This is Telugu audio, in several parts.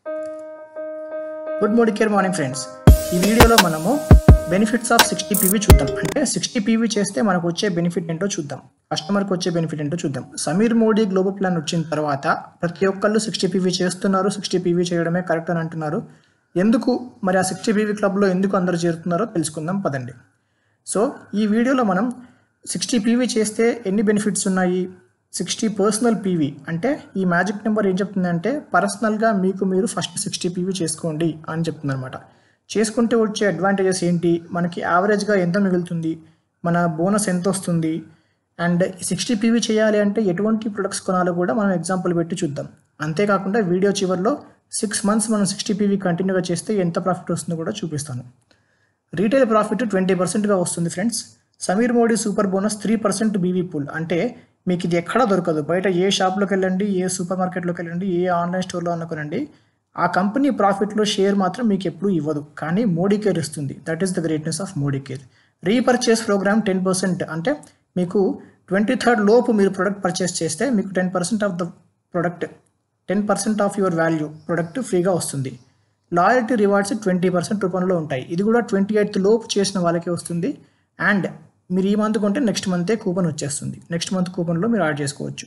good morning care morning friends ఈ వీడియోలో మనము బెనిఫిట్స్ ఆఫ్ సిక్స్టీ పీవీ చూద్దాం అంటే సిక్స్టీ పీవీ చేస్తే మనకు వచ్చే బెనిఫిట్ ఏంటో చూద్దాం కస్టమర్కి వచ్చే బెనిఫిట్ ఏంటో చూద్దాం సమీర్ మోడీ గ్లోబల్ ప్లాన్ వచ్చిన తర్వాత ప్రతి ఒక్కళ్ళు సిక్స్టీ పీవీ చేస్తున్నారు సిక్స్టీ పీవీ చేయడమే కరెక్ట్ అని అంటున్నారు ఎందుకు మరి ఆ సిక్స్టీ పీవీ క్లబ్లో ఎందుకు అందరు చేరుతున్నారో తెలుసుకుందాం పదండి సో ఈ వీడియోలో మనం సిక్స్టీ పీవీ చేస్తే ఎన్ని బెనిఫిట్స్ ఉన్నాయి సిక్స్టీ పర్సనల్ పీవీ అంటే ఈ మ్యాజిక్ నెంబర్ ఏం చెప్తుందంటే పర్సనల్గా మీకు మీరు ఫస్ట్ సిక్స్టీ పీవీ చేసుకోండి అని చెప్తుంది అనమాట చేసుకుంటే వచ్చే అడ్వాంటేజెస్ ఏంటి మనకి యావరేజ్గా ఎంత మిగులుతుంది మన బోనస్ ఎంత వస్తుంది అండ్ సిక్స్టీ పీవీ చేయాలి అంటే ఎటువంటి ప్రొడక్ట్స్ కొనాలో కూడా మనం ఎగ్జాంపుల్ పెట్టి చూద్దాం అంతేకాకుండా వీడియో చివరిలో సిక్స్ మంత్స్ మనం సిక్స్టీ పీవీ కంటిన్యూగా చేస్తే ఎంత ప్రాఫిట్ వస్తుందో కూడా చూపిస్తాను రీటైల్ ప్రాఫిట్ ట్వంటీ పర్సెంట్గా వస్తుంది friends Sameer Modi super bonus three percent BV pool అంటే మీకు ఇది ఎక్కడా దొరకదు బయట ఏ షాప్లోకి వెళ్ళండి ఏ సూపర్ మార్కెట్లోకి వెళ్ళండి ఏ ఆన్లైన్ స్టోర్లో అనుకోనండి ఆ కంపెనీ ప్రాఫిట్లో షేర్ మాత్రం మీకు ఎప్పుడూ ఇవ్వదు కానీ మోడీ కేర్ ఇస్తుంది that is the greatness of Modicare repurchase program ten percent అంటే మీకు ట్వంటీ థర్డ్ లోపు మీరు ప్రొడక్ట్ పర్చేస్ చేస్తే మీకు ten percent of the product ten percent of your value product ఫ్రీగా వస్తుంది లాయల్టీ రివార్డ్స్ ట్వంటీ పర్సెంట్ రూపంలో ఉంటాయి ఇది కూడా ట్వంటీ ఎయిత్ లోపు చేసిన వాళ్ళకే వస్తుంది అండ్ మీరు ఈ మంత్ కొంటే నెక్స్ట్ మంతే కూపన్ వచ్చేస్తుంది నెక్స్ట్ మంత్ కూపన్లో మీరు యాడ్ చేసుకోవచ్చు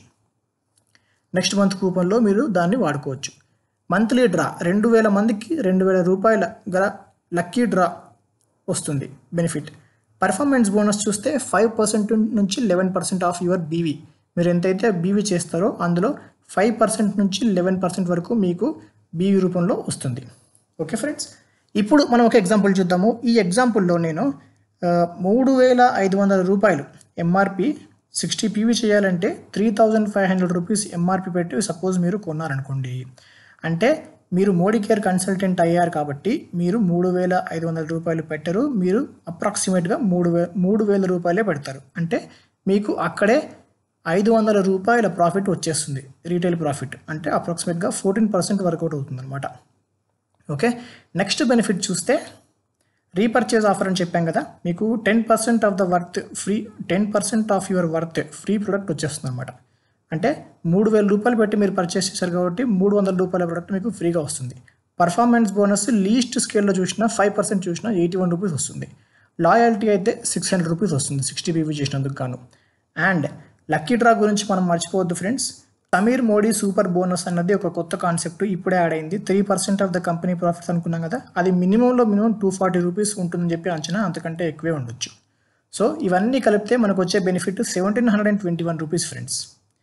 నెక్స్ట్ మంత్ కూపన్లో మీరు దాన్ని వాడుకోవచ్చు మంత్లీ డ్రా రెండు వేల మందికి రెండు వేల రూపాయల గల లక్కీ డ్రా వస్తుంది బెనిఫిట్ పర్ఫార్మెన్స్ బోనస్ చూస్తే ఫైవ్ పర్సెంట్ నుంచి eleven percent of your BV మీరు ఎంతైతే బీవీ చేస్తారో అందులో ఫైవ్ పర్సెంట్ నుంచి లెవెన్ పర్సెంట్ వరకు మీకు బీవీ రూపంలో వస్తుంది ఓకే ఫ్రెండ్స్ ఇప్పుడు మనం ఒక ఎగ్జాంపుల్ చూద్దాము ఈ ఎగ్జాంపుల్లో నేను ఆ, మూడు వేల ఐదు వందల రూపాయలు ఎంఆర్పి సిక్స్టీ పీవీ చేయాలంటే three thousand five hundred rupees MRP పెట్టి సపోజ్ మీరు కొన్నారనుకోండి అంటే మీరు మోడీ కేర్ కన్సల్టెంట్ అయ్యారు కాబట్టి మీరు మూడు వేల ఐదు వందల రూపాయలు పెట్టరు మీరు అప్రాక్సిమేట్గా మూడు వే మూడు వేల రూపాయలే పెడతారు అంటే మీకు అక్కడే ఐదు వందల రూపాయల ప్రాఫిట్ వచ్చేస్తుంది రీటైల్ ప్రాఫిట్ అంటే అప్రాక్సిమేట్గా ఫోర్టీన్ పర్సెంట్ వర్కౌట్ అవుతుంది అనమాట ఓకే నెక్స్ట్ బెనిఫిట్ చూస్తే రీపర్చేజ్ ఆఫర్ అని చెప్పాం కదా మీకు ten percent of the worth free ten percent of your worth free product వచ్చేస్తుంది అనమాట అంటే మూడు వేల రూపాయలు పెట్టి మీరు పర్చేస్ చేశారు కాబట్టి మూడు వందల రూపాయల ప్రొడక్ట్ మీకు ఫ్రీగా వస్తుంది పర్ఫార్మెన్స్ బోనస్ లీస్ట్ స్కేల్లో చూసినా ఫైవ్ పర్సెంట్ చూసినా ఎయిటీ వన్ రూపీస్ వస్తుంది లాయల్టీ అయితే సిక్స్ హండ్రెడ్ రూపీస్ వస్తుంది సిక్స్టీ పీవీ చేసినందుకు గాను అండ్ లక్కీ డ్రా గురించి మనం మర్చిపోవద్దు friends Sameer Modi super bonus అన్నది ఒక కొత్త కాన్సెప్ట్ ఇప్పుడే యాడ్ అయింది three percent of the company profits అనుకున్నాం కదా అది మినిమంలో మినిమం టూ ఫార్టీ రూపీస్ ఉంటుందని చెప్పి అంచనా అంతకంటే ఎక్కువే ఉండొచ్చు సో ఇవన్నీ కలిపితే మనకు వచ్చే benefit seventeen hundred and twenty one rupees friends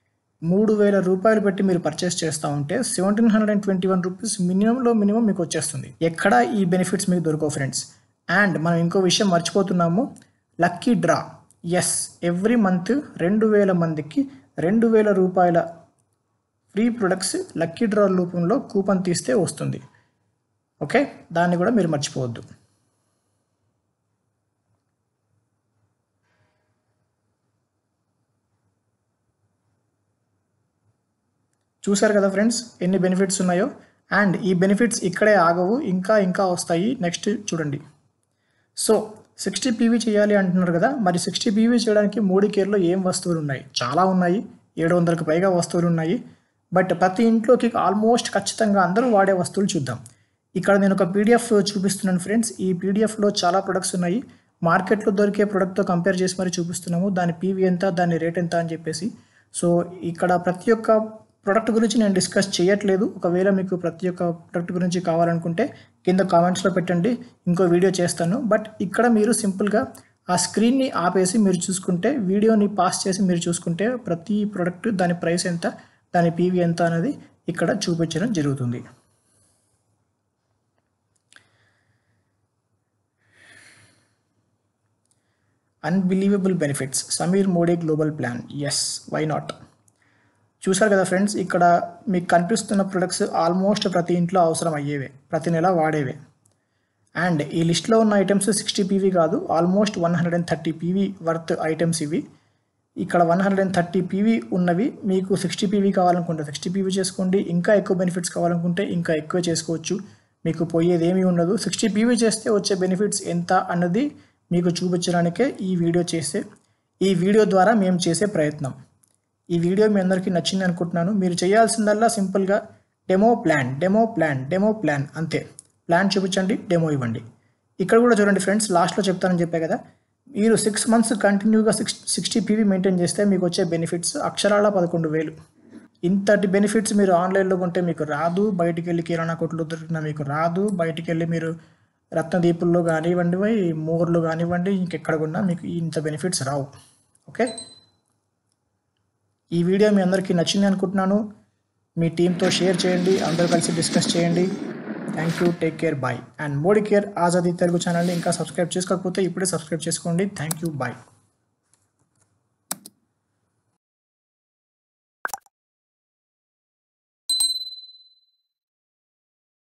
మూడు వేల రూపాయలు పెట్టి మీరు పర్చేస్ చేస్తూ ఉంటే seventeen hundred and twenty one rupees మినిమంలో మినిమం మీకు వచ్చేస్తుంది ఎక్కడ ఈ బెనిఫిట్స్ మీకు దొరకవు ఫ్రెండ్స్ అండ్ మనం ఇంకో విషయం మర్చిపోతున్నాము lucky draw as every month రెండు వేల మందికి రెండు వేల రూపాయల ఫ్రీ ప్రొడక్ట్స్ లక్కీ డ్రా రూపంలో కూపన్ తీస్తే వస్తుంది ఓకే దాన్ని కూడా మీరు మర్చిపోవద్దు చూసారు కదా ఫ్రెండ్స్ ఎన్ని బెనిఫిట్స్ ఉన్నాయో అండ్ ఈ బెనిఫిట్స్ ఇక్కడే ఆగవు ఇంకా ఇంకా వస్తాయి నెక్స్ట్ చూడండి సో సిక్స్టీ పీవీ చేయాలి అంటున్నారు కదా మరి సిక్స్టీ పీవీ చేయడానికి మోడీ కేర్లో ఏం వస్తువులు ఉన్నాయి చాలా ఉన్నాయి ఏడు వందలకు పైగా వస్తువులు ఉన్నాయి బట్ ప్రతి ఇంట్లోకి ఆల్మోస్ట్ ఖచ్చితంగా అందరూ వాడే వస్తువులు చూద్దాం ఇక్కడ నేను ఒక పీడిఎఫ్ చూపిస్తున్నాను ఫ్రెండ్స్ ఈ పీడిఎఫ్లో చాలా ప్రొడక్ట్స్ ఉన్నాయి మార్కెట్లో దొరికే ప్రొడక్ట్తో కంపేర్ చేసి మరి చూపిస్తున్నాము దాని పీవీ ఎంత దాని రేట్ ఎంత అని చెప్పేసి సో ఇక్కడ ప్రతి ఒక్క ప్రొడక్ట్ గురించి నేను డిస్కస్ చేయట్లేదు ఒకవేళ మీకు ప్రతి ఒక్క ప్రొడక్ట్ గురించి కావాలనుకుంటే కింద కామెంట్స్లో పెట్టండి ఇంకో వీడియో చేస్తాను బట్ ఇక్కడ మీరు సింపుల్గా ఆ స్క్రీన్ని ఆపేసి మీరు చూసుకుంటే వీడియోని పాస్ చేసి మీరు చూసుకుంటే ప్రతి ప్రొడక్ట్ దాని ప్రైస్ ఎంత దాని పీవీ ఎంత అనేది ఇక్కడ చూపించడం జరుగుతుంది unbelievable benefits Sameer Modi global plan yes why not చూసారు కదా ఫ్రెండ్స్ ఇక్కడ మీకు కనిపిస్తున్న ప్రొడక్ట్స్ ఆల్మోస్ట్ ప్రతి ఇంట్లో అవసరం అయ్యేవే ప్రతి నెల వాడేవే అండ్ ఈ లిస్ట్లో ఉన్న ఐటమ్స్ సిక్స్టీ పీవీ కాదు almost one hundred and thirty PV worth items ఇవి ఇక్కడ one hundred and thirty PV ఉన్నవి మీకు సిక్స్టీ పీవీ కావాలనుకుంటే సిక్స్టీ పీవీ చేసుకోండి ఇంకా ఎక్కువ బెనిఫిట్స్ కావాలనుకుంటే ఇంకా ఎక్కువ చేసుకోవచ్చు మీకు పోయేది ఏమీ ఉండదు సిక్స్టీ పీవీ చేస్తే వచ్చే బెనిఫిట్స్ ఎంత అన్నది మీకు చూపించడానికే ఈ వీడియో చేసే ఈ వీడియో ద్వారా మేము చేసే ప్రయత్నం ఈ వీడియో మీ అందరికీ నచ్చింది అనుకుంటున్నాను మీరు చేయాల్సిందల్లా సింపుల్గా demo plan demo plan demo plan అంతే ప్లాన్ చూపించండి డెమో ఇవ్వండి ఇక్కడ కూడా చూడండి ఫ్రెండ్స్ లాస్ట్లో చెప్తానని చెప్పే కదా మీరు సిక్స్ మంత్స్ కంటిన్యూగా సిక్స్ సిక్స్టీ పీవీ మెయింటైన్ చేస్తే మీకు వచ్చే బెనిఫిట్స్ అక్షరాల పదకొండు వేలు ఇంతటి బెనిఫిట్స్ మీరు ఆన్లైన్లో కొంటే మీకు రాదు బయటికి వెళ్ళి కిరాణా కొట్లు దొరికినా మీకు రాదు బయటికి వెళ్ళి మీరు రత్నదీపుల్లో కానివ్వండి మోర్లు కానివ్వండి ఇంకెక్కడ కొన్నా మీకు ఇంత బెనిఫిట్స్ రావు ఓకే ఈ వీడియో మీ అందరికీ నచ్చింది అనుకుంటున్నాను మీ టీంతో షేర్ చేయండి అందరూ కలిసి డిస్కస్ చేయండి thank you take care bye and Modicare Azadi Telugu ఛానల్ని ఇంకా సబ్స్క్రైబ్ చేసుకోకపోతే ఇప్పుడే సబ్స్క్రైబ్ చేసుకోండి థ్యాంక్ యూ బాయ్